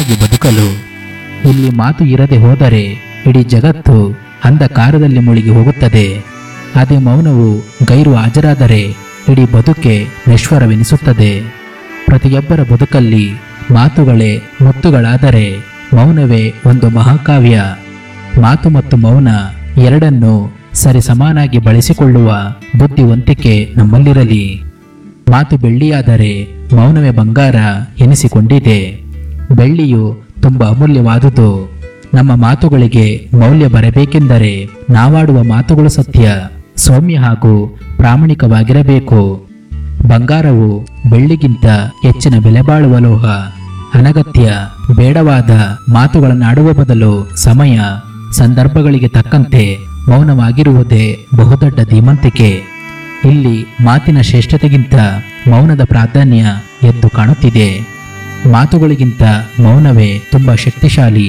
ಸುಖವಾಗಿ ಬದುಕಲು ಇಲ್ಲಿ ಮಾತು ಇರದೆ ಹೋದರೆ ಇಡೀ ಜಗತ್ತು ಅಂಧಕಾರದಲ್ಲಿ ಮುಳುಗಿ ಹೋಗುತ್ತದೆ ಅದೇ ಮೌನವು ಗೈರು ಹಾಜರಾದರೆ ಇಡೀ ಬದುಕೆ ನಶ್ವರವೆನಿಸುತ್ತದೆ ಪ್ರತಿಯೊಬ್ಬರ ಬದುಕಲ್ಲಿ ಮಾತುಗಳೇ ಮುತ್ತುಗಳಾದರೆ ಮೌನವೇ ಒಂದು ಮಹಾಕಾವ್ಯ ಮಾತು ಮತ್ತು ಮೌನ ಎರಡನ್ನು ಸರಿ ಸಮಾನಾಗಿ ಬಳಸಿಕೊಳ್ಳುವ ಬುದ್ಧಿವಂತಿಕೆ ನಮ್ಮಲ್ಲಿರಲಿ ಮಾತು ಬೆಳ್ಳಿಯಾದರೆ ಮೌನವೇ ಬಂಗಾರ ಎನಿಸಿಕೊಂಡಿದೆ ಬೆಳ್ಳಿಯು ತುಂಬಾ ಅಮೂಲ್ಯವಾದುದು ನಮ್ಮ ಮಾತುಗಳಿಗೆ ಮೌಲ್ಯ ಬರಬೇಕೆಂದರೆ ನಾವಾಡುವ ಮಾತುಗಳು ಸತ್ಯ ಸೌಮ್ಯ ಹಾಗೂ ಪ್ರಾಮಾಣಿಕವಾಗಿರಬೇಕು ಬಂಗಾರವು ಬೆಳ್ಳಿಗಿಂತ ಹೆಚ್ಚಿನ ಬೆಲೆ ಬಾಳುವ ಲೋಹ ಅನಗತ್ಯ ಬೇಡವಾದ ಮಾತುಗಳನ್ನಾಡುವ ಬದಲು ಸಮಯ ಸಂದರ್ಭಗಳಿಗೆ ತಕ್ಕಂತೆ ಮೌನವಾಗಿರುವುದೇ ಬಹುದೊಡ್ಡ ಧೀಮಂತಿಕೆ ಇಲ್ಲಿ ಮಾತಿನ ಶ್ರೇಷ್ಠತೆಗಿಂತ ಮೌನದ ಪ್ರಾಧಾನ್ಯ ಎದ್ದು ಕಾಣುತ್ತಿದೆ ಮಾತುಗಳಿಗಿಂತ ಮೌನವೇ ತುಂಬಾ ಶಕ್ತಿಶಾಲಿ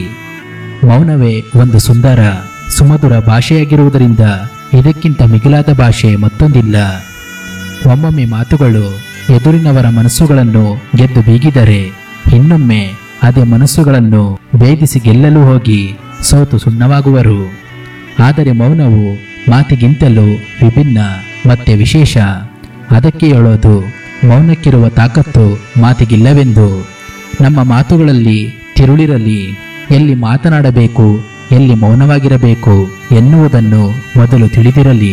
ಮೌನವೇ ಒಂದು ಸುಂದರ ಸುಮಧುರ ಭಾಷೆಯಾಗಿರುವುದರಿಂದ ಇದಕ್ಕಿಂತ ಮಿಗಿಲಾದ ಭಾಷೆ ಮತ್ತೊಂದಿಲ್ಲ ಒಮ್ಮೊಮ್ಮೆ ಮಾತುಗಳು ಎದುರಿನವರ ಮನಸ್ಸುಗಳನ್ನು ಗೆದ್ದು ಬೀಗಿದರೆ ಇನ್ನೊಮ್ಮೆ ಅದೇ ಮನಸ್ಸುಗಳನ್ನು ಭೇದಿಸಿ ಗೆಲ್ಲಲು ಹೋಗಿ ಸೋತು ಸುಣ್ಣವಾಗುವರು ಆದರೆ ಮೌನವು ಮಾತಿಗಿಂತಲೂ ವಿಭಿನ್ನ ಮತ್ತೆ ವಿಶೇಷ ಅದಕ್ಕೆ ಹೇಳೋದು ಮೌನಕ್ಕಿರುವ ತಾಕತ್ತು ಮಾತಿಗಿಲ್ಲವೆಂದು ನಮ್ಮ ಮಾತುಗಳಲ್ಲಿ ತಿರುಳಿರಲಿ ಎಲ್ಲಿ ಮಾತನಾಡಬೇಕು ಎಲ್ಲಿ ಮೌನವಾಗಿರಬೇಕು ಎನ್ನುವುದನ್ನು ಮೊದಲು ತಿಳಿದಿರಲಿ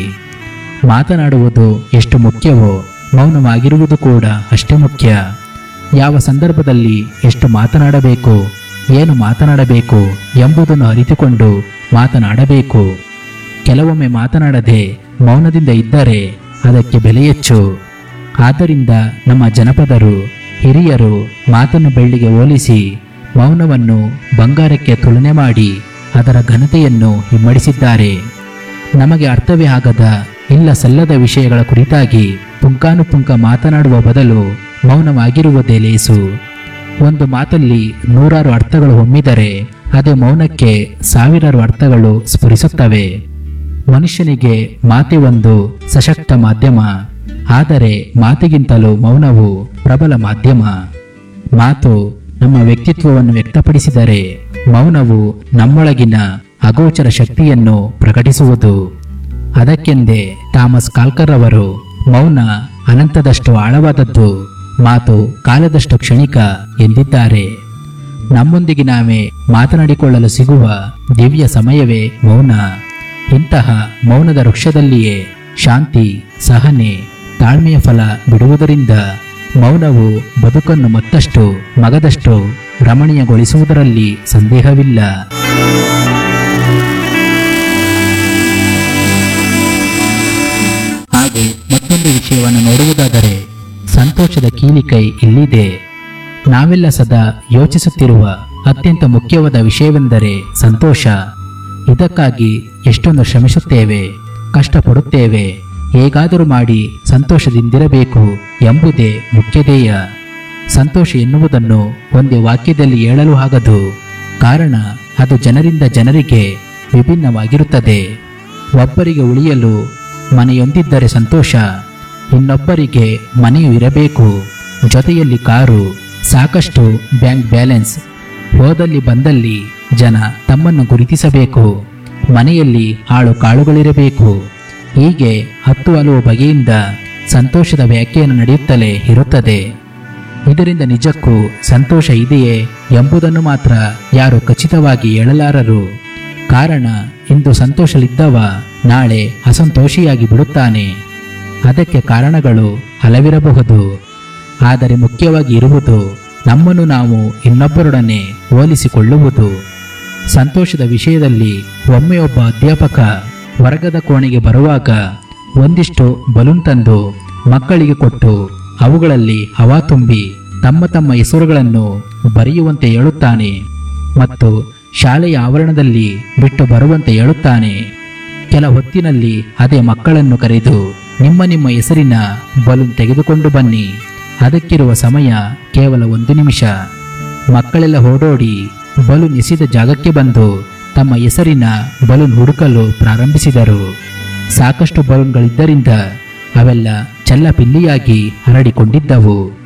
ಮಾತನಾಡುವುದು ಎಷ್ಟು ಮುಖ್ಯವೋ ಮೌನವಾಗಿರುವುದು ಕೂಡ ಅಷ್ಟೇ ಮುಖ್ಯ ಯಾವ ಸಂದರ್ಭದಲ್ಲಿ ಎಷ್ಟು ಮಾತನಾಡಬೇಕು ಏನು ಮಾತನಾಡಬೇಕು ಎಂಬುದನ್ನು ಅರಿತುಕೊಂಡು ಮಾತನಾಡಬೇಕು ಕೆಲವೊಮ್ಮೆ ಮಾತನಾಡದೆ ಮೌನದಿಂದ ಇದ್ದರೆ ಅದಕ್ಕೆ ಬೆಲೆ ಹೆಚ್ಚು ಆದ್ದರಿಂದ ನಮ್ಮ ಜನಪದರು ಹಿರಿಯರು ಮಾತನ್ನು ಬೆಳ್ಳಿಗೆ ಹೋಲಿಸಿ ಮೌನವನ್ನು ಬಂಗಾರಕ್ಕೆ ತುಲನೆ ಮಾಡಿ ಅದರ ಘನತೆಯನ್ನು ಹಿಮ್ಮಡಿಸಿದ್ದಾರೆ ನಮಗೆ ಅರ್ಥವೇ ಆಗದ ಇಲ್ಲ ಸಲ್ಲದ ವಿಷಯಗಳ ಕುರಿತಾಗಿ ಪುಂಕಾನುಪುಂಕ ಮಾತನಾಡುವ ಬದಲು ಮೌನವಾಗಿರುವುದೇ ಲೇಸು ಒಂದು ಮಾತಲ್ಲಿ ನೂರಾರು ಅರ್ಥಗಳು ಹೊಮ್ಮಿದರೆ ಅದೇ ಮೌನಕ್ಕೆ ಸಾವಿರಾರು ಅರ್ಥಗಳು ಸ್ಫುರಿಸುತ್ತವೆ ಮನುಷ್ಯನಿಗೆ ಮಾತೆ ಒಂದು ಸಶಕ್ತ ಮಾಧ್ಯಮ ಆದರೆ ಮಾತಿಗಿಂತಲೂ ಮೌನವು ಪ್ರಬಲ ಮಾಧ್ಯಮ ಮಾತು ನಮ್ಮ ವ್ಯಕ್ತಿತ್ವವನ್ನು ವ್ಯಕ್ತಪಡಿಸಿದರೆ ಮೌನವು ನಮ್ಮೊಳಗಿನ ಅಗೋಚರ ಶಕ್ತಿಯನ್ನು ಪ್ರಕಟಿಸುವುದು ಅದಕ್ಕೆಂದೇ ಥಾಮಸ್ ಕಾಲ್ಕರ್ ಅವರು ಮೌನ ಅನಂತದಷ್ಟು ಆಳವಾದದ್ದು ಮಾತು ಕಾಲದಷ್ಟು ಕ್ಷಣಿಕ ಎಂದಿದ್ದಾರೆ ನಮ್ಮೊಂದಿಗೆ ನಾವೇ ಮಾತನಾಡಿಕೊಳ್ಳಲು ಸಿಗುವ ದಿವ್ಯ ಸಮಯವೇ ಮೌನ ಇಂತಹ ಮೌನದ ವೃಕ್ಷದಲ್ಲಿಯೇ ಶಾಂತಿ ಸಹನೆ ತಾಳ್ಮೆಯ ಫಲ ಬಿಡುವುದರಿಂದ ಮೌನವು ಬದುಕನ್ನು ಮತ್ತಷ್ಟು ಮಗದಷ್ಟು ರಮಣೀಯಗೊಳಿಸುವುದರಲ್ಲಿ ಸಂದೇಹವಿಲ್ಲ ಹಾಗೆ ಮತ್ತೊಂದು ವಿಷಯವನ್ನು ನೋಡುವುದಾದರೆ ಸಂತೋಷದ ಕೀಲಿಕೈ ಇಲ್ಲಿದೆ ನಾವೆಲ್ಲ ಸದಾ ಯೋಚಿಸುತ್ತಿರುವ ಅತ್ಯಂತ ಮುಖ್ಯವಾದ ವಿಷಯವೆಂದರೆ ಸಂತೋಷ ಇದಕ್ಕಾಗಿ ಎಷ್ಟೊಂದು ಶ್ರಮಿಸುತ್ತೇವೆ ಕಷ್ಟಪಡುತ್ತೇವೆ ಹೇಗಾದರೂ ಮಾಡಿ ಸಂತೋಷದಿಂದಿರಬೇಕು ಎಂಬುದೇ ಮುಖ್ಯ ಧ್ಯೇಯ ಸಂತೋಷ ಎನ್ನುವುದನ್ನು ಒಂದೇ ವಾಕ್ಯದಲ್ಲಿ ಹೇಳಲು ಆಗದು ಕಾರಣ ಅದು ಜನರಿಂದ ಜನರಿಗೆ ವಿಭಿನ್ನವಾಗಿರುತ್ತದೆ ಒಬ್ಬರಿಗೆ ಉಳಿಯಲು ಮನೆಯೊಂದಿದ್ದರೆ ಸಂತೋಷ ಇನ್ನೊಬ್ಬರಿಗೆ ಮನೆಯು ಇರಬೇಕು ಜೊತೆಯಲ್ಲಿ ಕಾರು ಸಾಕಷ್ಟು ಬ್ಯಾಂಕ್ ಬ್ಯಾಲೆನ್ಸ್ ಹೋದಲ್ಲಿ ಬಂದಲ್ಲಿ ಜನ ತಮ್ಮನ್ನು ಗುರುತಿಸಬೇಕು ಮನೆಯಲ್ಲಿ ಆಳು ಕಾಳುಗಳಿರಬೇಕು ಹೀಗೆ ಹತ್ತು ಹಲವು ಬಗೆಯಿಂದ ಸಂತೋಷದ ವ್ಯಾಖ್ಯಾನ ನಡೆಯುತ್ತಲೇ ಇರುತ್ತದೆ ಇದರಿಂದ ನಿಜಕ್ಕೂ ಸಂತೋಷ ಇದೆಯೇ ಎಂಬುದನ್ನು ಮಾತ್ರ ಯಾರು ಖಚಿತವಾಗಿ ಹೇಳಲಾರರು ಕಾರಣ ಇಂದು ಸಂತೋಷಲಿದ್ದವ ನಾಳೆ ಅಸಂತೋಷಿಯಾಗಿ ಬಿಡುತ್ತಾನೆ ಅದಕ್ಕೆ ಕಾರಣಗಳು ಹಲವಿರಬಹುದು ಆದರೆ ಮುಖ್ಯವಾಗಿ ಇರುವುದು ನಮ್ಮನ್ನು ನಾವು ಇನ್ನೊಬ್ಬರೊಡನೆ ಹೋಲಿಸಿಕೊಳ್ಳುವುದು ಸಂತೋಷದ ವಿಷಯದಲ್ಲಿ ಒಮ್ಮೆ ಒಬ್ಬ ಅಧ್ಯಾಪಕ ವರ್ಗದ ಕೋಣೆಗೆ ಬರುವಾಗ ಒಂದಿಷ್ಟು ಬಲೂನ್ ತಂದು ಮಕ್ಕಳಿಗೆ ಕೊಟ್ಟು ಅವುಗಳಲ್ಲಿ ಹವಾ ತುಂಬಿ ತಮ್ಮ ತಮ್ಮ ಹೆಸರುಗಳನ್ನು ಬರೆಯುವಂತೆ ಹೇಳುತ್ತಾನೆ ಮತ್ತು ಶಾಲೆಯ ಆವರಣದಲ್ಲಿ ಬಿಟ್ಟು ಬರುವಂತೆ ಹೇಳುತ್ತಾನೆ ಕೆಲ ಹೊತ್ತಿನಲ್ಲಿ ಅದೇ ಮಕ್ಕಳನ್ನು ಕರೆದು ನಿಮ್ಮ ನಿಮ್ಮ ಹೆಸರಿನ ಬಲೂನ್ ತೆಗೆದುಕೊಂಡು ಬನ್ನಿ ಅದಕ್ಕಿರುವ ಸಮಯ ಕೇವಲ ಒಂದು ನಿಮಿಷ ಮಕ್ಕಳೆಲ್ಲ ಓಡೋಡಿ ಬಲೂನ್ ಎಸೆದ ಜಾಗಕ್ಕೆ ಬಂದು ತಮ್ಮ ಹೆಸರಿನ ಬಲೂನ್ ಹುಡುಕಲು ಪ್ರಾರಂಭಿಸಿದರು ಸಾಕಷ್ಟು ಬಲೂನ್ಗಳಿದ್ದರಿಂದ ಅವೆಲ್ಲ ಚೆಲ್ಲಪಿಲ್ಲಿಯಾಗಿ ಹರಡಿಕೊಂಡಿದ್ದವು